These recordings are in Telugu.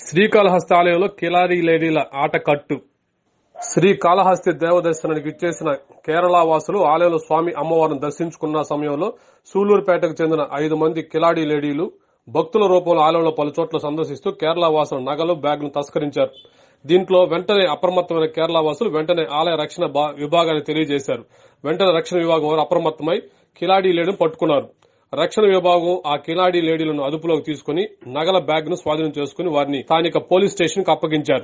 శ్రీకాళహస్తి ఆలయంలో కిలారీ లేడీల ఆట కట్టు శ్రీకాళహస్తి దేవదర్శనానికి ఇచ్చేసిన కేరళ వాసులు ఆలయంలో స్వామి అమ్మవారిని దర్శించుకున్న సమయంలో సూలూరుపేటకు చెందిన ఐదు మంది కిలాడీ లేడీలు భక్తుల రూపంలో ఆలయంలో పలు చోట్ల సందర్శిస్తూ కేరళ వాసుల నగలు బ్యాగులు తస్కరించారు దీంట్లో వెంటనే అప్రమత్తమైన కేరళ వాసులు వెంటనే ఆలయ రక్షణ బా- విభాగాన్ని తెలియజేశారు వెంటనే రక్షణ విభాగం వారు అప్రమత్తమై కిలాడీ లేడీని పట్టుకున్నారు రక్షణ విభాగం ఆ కిలాడీ లేడీలను అదుపులోకి తీసుకుని నగల బ్యాగ్ ను స్వాధీనం చేసుకుని వారిని స్థానిక పోలీస్ స్టేషన్ కు అప్పగించారు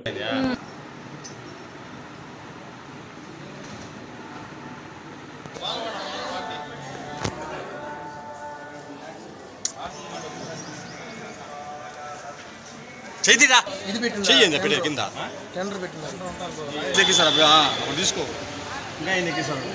చేతిరా ఇది పెట్టిందా? చెయ్యింది పెట్టే కింద టెండర్ పెట్టినారు ఎక్కి సార్ అప్పుడు ఆ, అప్పుడు తీసుకో ఇంకా ఆయన ఎక్కి సార్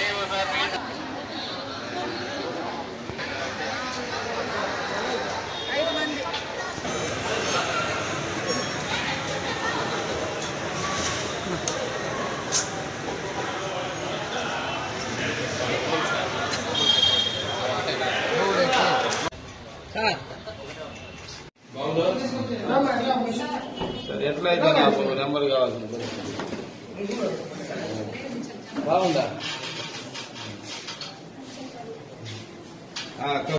సరే ఎట్లయితే నాకు నెంబర్ కావాలి బాగుందా